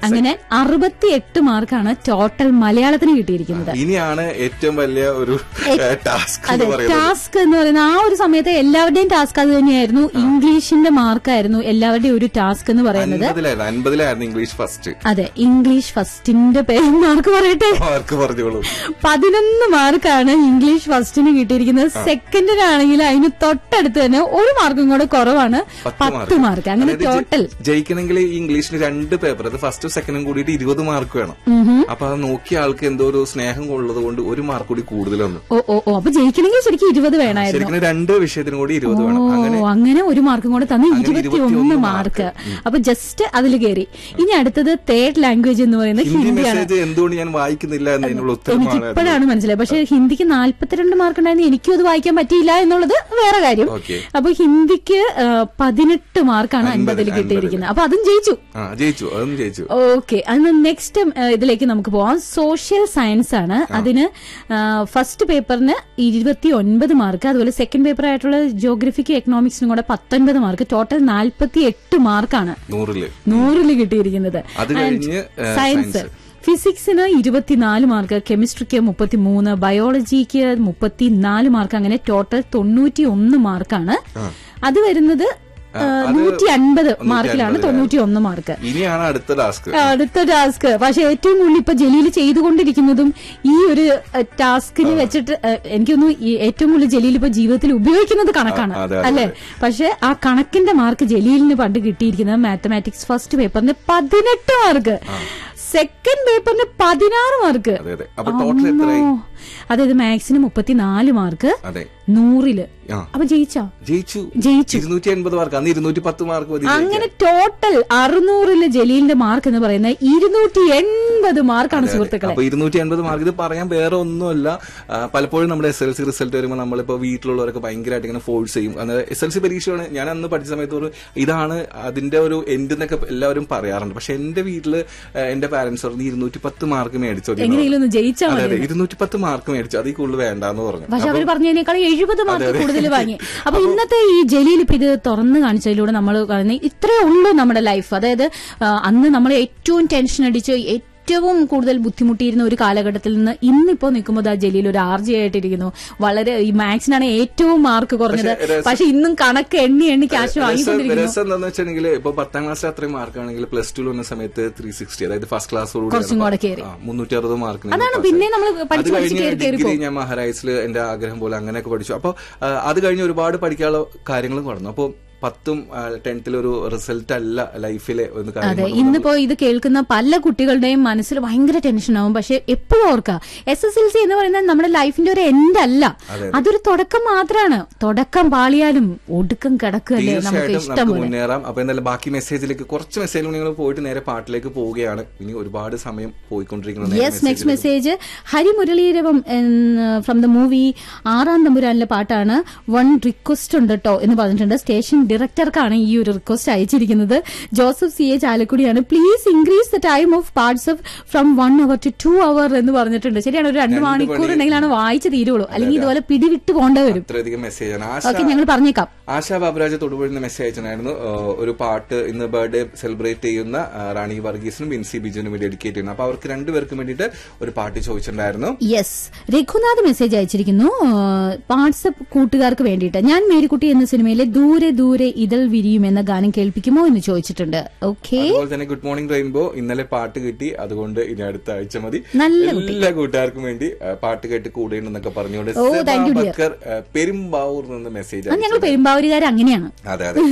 അങ്ങനെ അറുപത്തിയെട്ട് മാർക്കാണ് ടോട്ടൽ മലയാളത്തിന് കിട്ടിയിരിക്കുന്നത് ഇനിയാണ് ഏറ്റവും വലിയ ഒരു ടാസ്ക് അതെ എന്ന് പറയുന്നത് ടാസ്ക് എന്ന് പറയുന്ന ആ ഒരു സമയത്ത് എല്ലാവരുടെയും ടാസ്ക് അത് തന്നെയായിരുന്നു ഇംഗ്ലീഷിന്റെ മാർക്കായിരുന്നു എല്ലാവരുടെയും ഒരു ടാസ്ക് എന്ന് പറയുന്നത് അൻപതിലായിരുന്നു അൻപതിലായിരുന്നു ഇംഗ്ലീഷ് ഫസ്റ്റ് അതെ ഇംഗ്ലീഷ് ഫസ്റ്റിന്റെ പേര് മാർക്ക് പറയട്ടെ ആർക്ക് പറഞ്ഞോളൂ പതിനൊന്ന് മാർക്കാണ് ഇംഗ്ലീഷ് ഫസ്റ്റിന് കിട്ടിയിരിക്കുന്നത് സെക്കൻഡിനാണെങ്കിൽ അതിന് തൊട്ടടുത്ത് തന്നെ ഒരു മാർക്കും കൂടെ കുറവാണ് പത്ത് മാർക്ക് അങ്ങനെ അതായത് ജയി- ടോട്ടൽ ജയിക്കണമെങ്കിൽ ഈ ഇംഗ്ലീഷിന് രണ്ട് പേപ്പർ അത് ഫസ്റ്റും സെക്കൻഡും കൂടിയിട്ട് ഇരുപത് മാർക്ക് വേണം അപ്പൊ അത് നോക്കിയ ആൾക്ക് എന്തോ ഒരു സ്നേഹം ഉള്ളത് കൊണ്ട് ഒരു മാർക്ക് കൂടി കൂടുതൽ വന്നു ഓ ഓ ഓ അപ്പൊ ജയിക്കണമെങ്കിൽ ശരിക്കും ഇരുപത് വേണമായിരുന്നു ശരിക്കും രണ്ട് വിഷയത്തിനും കൂടി ഇരുപത് വേണം ഓ അങ്ങനെ അങ്ങനെ ഒരു മാർക്കും കൂടെ തന്ന് അങ്ങനെ ഇരുപത്തിയൊന്ന് 21 മാർക്ക് അപ്പൊ ജസ്റ്റ് അതിൽ കയറി ഇനി അടുത്തത് തേർഡ് ലാംഗ്വേജ് എന്ന് പറയുന്നത് ഹിന്ദി ഹിന്ദിയാണ് മെസ്സേജ് എന്തുകൊണ്ട് ഞാൻ വായിക്കുന്നില്ല എന്നതിനുള്ള എനിക്ക് ഉത്തരമാണ് അത്. ഇപ്പോഴാണ് മനസ്സിലായത് പക്ഷെ ഹിന്ദിക്ക് നാല്പത്തിരണ്ട് മാർക്ക് ഉണ്ടായിരുന്നു എനിക്കും അത് വായിക്കാൻ പറ്റിയില്ല എന്നുള്ളത് വേറെ കാര്യം ഓക്കെ അപ്പൊ ഹിന്ദിക്ക് ആ, പതിനെട്ട് മാർക്കാണ് അൻപത്, അൻപതിൽ അൻപത്. കിട്ടിയിരിക്കുന്നത് അപ്പൊ അതും ജയിച്ചു ആ ജയിച്ചു അതും ജയിച്ചു ഓക്കെ അന്ന് നെക്സ്റ്റ് ഇതിലേക്ക് നമുക്ക് പോവാം സോഷ്യൽ സയൻസ് ആണ് അതിന് ഫസ്റ്റ് പേപ്പറിന് ഇരുപത്തി ഒൻപത് മാർക്ക് അതുപോലെ സെക്കൻഡ് പേപ്പർ ആയിട്ടുള്ള ജോഗ്രഫിക്കും എക്കണോമിക്സിനും കൂടെ പത്തൊൻപത് മാർക്ക് ടോട്ടൽ നാൽപ്പത്തി എട്ട് മാർക്കാണ് നൂറില് നൂറിൽ കിട്ടിയിരിക്കുന്നത് അത് കഴിഞ്ഞ് ഏ, സയൻസ് സയൻസ്. ഫിസിക്സിന് ഇരുപത്തിനാല് മാർക്ക് കെമിസ്ട്രിക്ക് മുപ്പത്തിമൂന്ന് ബയോളജിക്ക് മുപ്പത്തിനാല് മാർക്ക് അങ്ങനെ ടോട്ടൽ തൊണ്ണൂറ്റി ഒന്ന് മാർക്കാണ് അത് വരുന്നത് നൂറ്റി അൻപത് മാർക്കിലാണ് തൊണ്ണൂറ്റി ഒന്ന് മാർക്ക് ഇനിയാണ് അടുത്ത ടാസ്ക് അടുത്ത ടാസ്ക് പക്ഷെ ഏറ്റവും കൂടുതൽ ഇപ്പൊ ജലീൽ ചെയ്തുകൊണ്ടിരിക്കുന്നതും ഈ ഒരു ടാസ്കിന് വെച്ചിട്ട് ഏഹ്, എനിക്കൊന്നു ഈ ഏറ്റവും കൂടുതൽ ജലീൽ ഇപ്പൊ ജീവിതത്തിൽ ഉപയോഗിക്കുന്നത് കണക്കാണ് ആ, അതെ, അതെ, അല്ലെ പക്ഷെ ആ കണക്കിന്റെ മാർക്ക് ജലീലിന് പണ്ട് കിട്ടിയിരിക്കുന്നത് മാത്തമാറ്റിക്സ് ഫസ്റ്റ് പേപ്പറിന് പതിനെട്ട് മാർക്ക് സെക്കൻഡ് പേപ്പറിന് പതിനാറ് മാർക്ക് അതെ അതെ അപ്പൊ ടോട്ടൽ എത്രയായി അമ്മോ. അതായത് മാത്സിന് മുപ്പത്തിനാല് മാർക്ക് അതെ നൂറില് ആ അപ്പൊ ജയിച്ചോ ജയിച്ചു ജയിച്ചു ഇരുന്നൂറ്റി എൺപത് മാർക്ക് അന്ന് ഇരുന്നൂറ്റി പത്ത് മാർക്ക് മതി അങ്ങനെ ടോട്ടൽ അറുന്നൂറില് ജലീലിന്റെ മാർക്ക് എന്ന് പറയുന്നത് ഇരുന്നൂറ്റി എൺപത് മാർക്കാണ് സുഹൃത്തുക്കളെ അപ്പൊ ഇരുന്നൂറ്റി എൺപത് മാർക്ക് ഇത് പറയാൻ വേറെ ഒന്നുമല്ല ആ, പലപ്പോഴും നമ്മുടെ എസ് എൽ സി റിസൾട്ട് വരുമ്പോൾ നമ്മളിപ്പോ വീട്ടിലുള്ളവരൊക്കെ ഭയങ്കരമായിട്ട് ഇങ്ങനെ ഫോഴ്സ് ചെയ്യും എസ് എൽ സി പരീക്ഷയാണ് ഞാൻ അന്ന് പഠിച്ച സമയത്ത് ഒരു ഇതാണ് അതിന്റെ ഒരു എൻഡ് എന്നൊക്കെ എല്ലാവരും പറയാറുണ്ട് പക്ഷെ എന്റെ വീട്ടില് ആ, എന്റെ പാരന്റ്സ് പറഞ്ഞു ഇരുന്നൂറ്റി പത്ത് മാർക്ക് മേടിച്ചോ നീ എന്ന് എങ്ങനെയെങ്കിലും ഒന്ന് ജയിച്ചാൽ പറഞ്ഞു. മതി അതെ അതെ ഇരുന്നൂറ്റി പത്ത് മാർക്ക് മേടിച്ചു അതിൽ കൂടുതൽ വേണ്ടാന്ന് പറഞ്ഞു പക്ഷെ അവർ പറഞ്ഞതിനേക്കാൾ എഴുപത് മാർക്ക് കൂടുതൽ വാങ്ങി അപ്പൊ ഇന്നത്തെ ഈ ജലീൽ ഇപ്പൊ ഇത് തുറന്നു കാണിച്ചതിലൂടെ നമ്മൾ കാണുന്നത് ഇത്രയേ ഉള്ളൂ നമ്മുടെ ലൈഫ് അതായത് ആ, അന്ന് നമ്മൾ ഏറ്റവും ടെൻഷൻ അടിച്ച് ഏറ്റവും കൂടുതൽ ബുദ്ധിമുട്ടിയിരുന്ന ഒരു കാലഘട്ടത്തിൽ നിന്ന് ഇന്നിപ്പോ നിൽക്കുമ്പോൾ ആ ജലീൽ ഒരു ആർജി ആയിട്ടിരിക്കുന്നു വളരെ ഈ മാത്സിനാണ് ഏറ്റവും മാർക്ക് കുറഞ്ഞത് പക്ഷെ രസം- പക്ഷെ ഇന്നും കണക്ക് എണ്ണി എണ്ണി ക്യാഷ് രസം വാങ്ങിക്കൊണ്ടിരിക്കുന്നു രസം എന്താന്ന് വെച്ചിട്ടുണ്ടെങ്കിൽ ഇപ്പൊ പത്താം ക്ലാസ്സിൽ അത്രയും മാർക്ക് ആണെങ്കിൽ പ്ലസ് ടു വന്ന സമയത്ത് ത്രീ സിക്സ്റ്റി അതായത് ഫസ്റ്റ് ക്ലാസ് കുറച്ചും കൂടെ കേറി. മുന്നൂറ്റി അറുപത് മാർക്കിന് അതാണ് pass പിന്നെ ആയി. നമ്മൾ അത് പഠിച്ച് പഠിച്ച് കഴിഞ്ഞ് കയറി കയറി ഡിഗ്രി പോകും ഞാൻ മഹാരാജസിൽ എന്റെ ആഗ്രഹം പോലെ അങ്ങനെയൊക്കെ പഠിച്ചു അപ്പൊ ആ, അത് കഴിഞ്ഞ് ഒരുപാട് പഠിക്കാനുള്ള കാര്യങ്ങളും കടന്നു അപ്പൊ പത്തും ടെൻത്തിൽ ഒരു റിസൾട്ട് അല്ല ലൈഫിലെ ഒന്ന് അതെ കാര്യങ്ങൾ ഇന്നിപ്പോ ഇത് കേൾക്കുന്ന പല കുട്ടികളുടെയും മനസ്സിൽ ഭയങ്കര ടെൻഷൻ ആവും പക്ഷെ എപ്പോഴും ഓർക്കുക എസ് എസ് എൽ സി എന്ന് പറയുന്നത് നമ്മുടെ ലൈഫിന്റെ ഒരു എൻഡ് അല്ല അതെ. അതൊരു തുടക്കം മാത്രമാണ് തുടക്കം പാളിയാലും ഒടുക്കം കിടക്കുകയല്ലേ നമുക്ക് തീർച്ചയായിട്ടും ഇഷ്ടം നമുക്ക് പോലെ മുന്നേറാം അപ്പൊ എന്തായാലും ബാക്കി മെസ്സേജിലേക്ക് കുറച്ച് മെസ്സേജ് നിങ്ങൾ പോയിട്ട് നേരെ പാട്ടിലേക്ക് പോവുകയാണ് ഇനി ഒരുപാട് സമയം പോയിക്കൊണ്ടിരിക്കുന്നത് നേരെ യെസ് നെക്സ്റ്റ് മെസ്സേജിലേക്ക് message Harimuraleeravam from the movie ആറാം തമ്പുരാനിലെ പാട്ടാണ് വൺ റിക്വസ്റ്റ് ഉണ്ട് കേട്ടോ എന്ന് പറഞ്ഞിട്ടുണ്ട് സ്റ്റേഷൻ ഡയറക്ടർക്കാണ് ഈ ഒരു റിക്വസ്റ്റ് അയച്ചിരിക്കുന്നത് ജോസഫ് സി എ ചാലക്കുടിയാണ് please increase the time of parts of from one hour to two hour എന്ന് പറഞ്ഞിട്ടുണ്ട് ശരിയാണ് ഒരു രണ്ട് മണിക്കൂർ ഉണ്ടെങ്കിലാണ് വായിച്ച് തീരുള്ളൂ അല്ലെങ്കിൽ ഇതുപോലെ പിടിവിട്ട് പോകേണ്ടി വരും അത്രയധികം മെസ്സേജാണ് ആശ ഓക്കെ ഞങ്ങൾ പറഞ്ഞേക്കാം ആശാ ബാബുരാജ് തൊടുപുഴന്ന് മെസ്സേജ് അയച്ചിട്ടുണ്ടായിരുന്നു ഏഹ് ഒരു പാട്ട് ഇന്ന് ബർത്ത്ഡേ സെലിബ്രേറ്റ് ചെയ്യുന്ന ആ, റാണി വർഗീസിനും ബിൻസി ബിജുവിനും വേണ്ടി ഡെഡിക്കേറ്റ് ചെയ്യുന്നു അപ്പൊ അവർക്ക് രണ്ടുപേർക്കും വേണ്ടിയിട്ട് ഒരു പാട്ട് ചോദിച്ചിട്ടുണ്ടായിരുന്നു യെസ് രഘുനാഥ് മെസ്സേജ് അയച്ചിരിക്കുന്നു വാട്സപ്പ് കൂട്ടുകാർക്ക് വേണ്ടിയിട്ട് ഞാൻ മേരിക്കുട്ടി എന്ന സിനിമയിലെ ദൂരെ ദൂരെ ഇതൾ വിരിയും എന്ന ഗാനം കേൾപ്പിക്കുമോ എന്ന് ചോദിച്ചിട്ടുണ്ട് ഓക്കെ അതുപോലെ തന്നെ ഗുഡ് മോർണിംഗ് റെയിൻബോ ഇന്നലെ പാട്ട് കിട്ടി അതുകൊണ്ട് ഇനി അടുത്ത ആഴ്ച മതി നല്ല എല്ലാ കൂട്ടുകാർക്കും വേണ്ടി ആ, പാട്ട് കേട്ട് കൂടെയുണ്ടെന്നൊക്കെ പറഞ്ഞുകൊണ്ട് ഓ, സെബാ thank you, dear. ബക്കർ, ആ, പെരുമ്പാവൂർ നിന്ന് മെസ്സേജ് അത് ഞങ്ങൾ പെരുമ്പാവൂരുകാർ അങ്ങനെയാണ് അതെ അതെ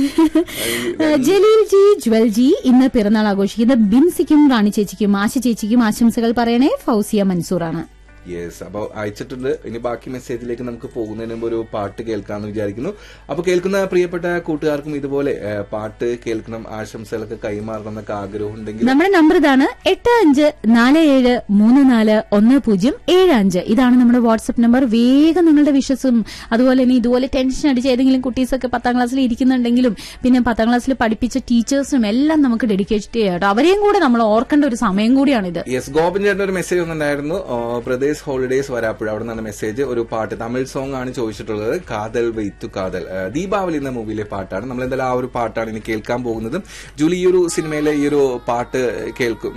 ഏഹ് ജലീൽ ജി ജ്വൽ ജി ഇന്ന് പിറന്നാൾ ആഘോഷിക്കുന്ന ബിൻസിക്കും റാണി ചേച്ചിക്കും ആശ ചേച്ചിക്കും ആശംസകൾ പറയണേ ഫൗസിയ മൻസൂറാണ് യെസ് അപ്പൊ അയച്ചിട്ടുണ്ട് ഇനി ബാക്കി മെസ്സേജിലേക്ക് നമുക്ക് പോകുന്നതിന് മുമ്പ് ഒരു പാട്ട് കേൾക്കാമെന്ന് വിചാരിക്കുന്നു അപ്പൊ കേൾക്കുന്ന പ്രിയപ്പെട്ട കൂട്ടുകാർക്കും ഇതുപോലെ ആ, പാട്ട് കേൾക്കണം ആശംസകളൊക്കെ കൈമാറണം എന്നൊക്കെ ആഗ്രഹം ഉണ്ടെങ്കിൽ നമ്മുടെ നമ്പർ ഇതാണ് എട്ട് അഞ്ച് നാല് ഏഴ് മൂന്ന് നാല് ഒന്ന് പൂജ്യം ഏഴ് അഞ്ച് ഇതാണ് നമ്മുടെ വാട്സ്ആപ്പ് നമ്പർ വേഗം നിങ്ങളുടെ വിഷസും അതുപോലെ തന്നെ ഇതുപോലെ ടെൻഷൻ അടിച്ച് ഏതെങ്കിലും കുട്ടീസൊക്കെ പത്താം ക്ലാസ്സിൽ ഇരിക്കുന്നുണ്ടെങ്കിലും പിന്നെ പത്താം ക്ലാസ്സിൽ പഠിപ്പിച്ച ടീച്ചേഴ്സിനും എല്ലാം നമുക്ക് ഡെഡിക്കേറ്റ് ചെയ്യാം കേട്ടോ അവരെയും കൂടെ നമ്മൾ ഓർക്കേണ്ട ഒരു സമയം കൂടിയാണിത് യെസ് ഗോപൻ ചേട്ടൻ ഒരു മെസ്സേജ് വന്നിട്ടുണ്ടായിരുന്നു പ്രദേശ് ഹോളിഡേസ് വരാപ്പുഴ അവിടെ നിന്നാണ് മെസ്സേജ് ഒരു പാട്ട് തമിഴ് സോങ് ആണ് ചോദിച്ചിട്ടുള്ളത് കാതൽ വെയ്ത്തു കാതൽ ആ, ദീപാവലി എന്ന മൂവിയിലെ പാട്ടാണ് നമ്മൾ എന്തായാലും ആ ഒരു പാട്ടാണ് ഇനി കേൾക്കാൻ പോകുന്നത് ജൂലി ഈ ഒരു സിനിമയിലെ ഈ ഒരു പാട്ട് കേൾക്കും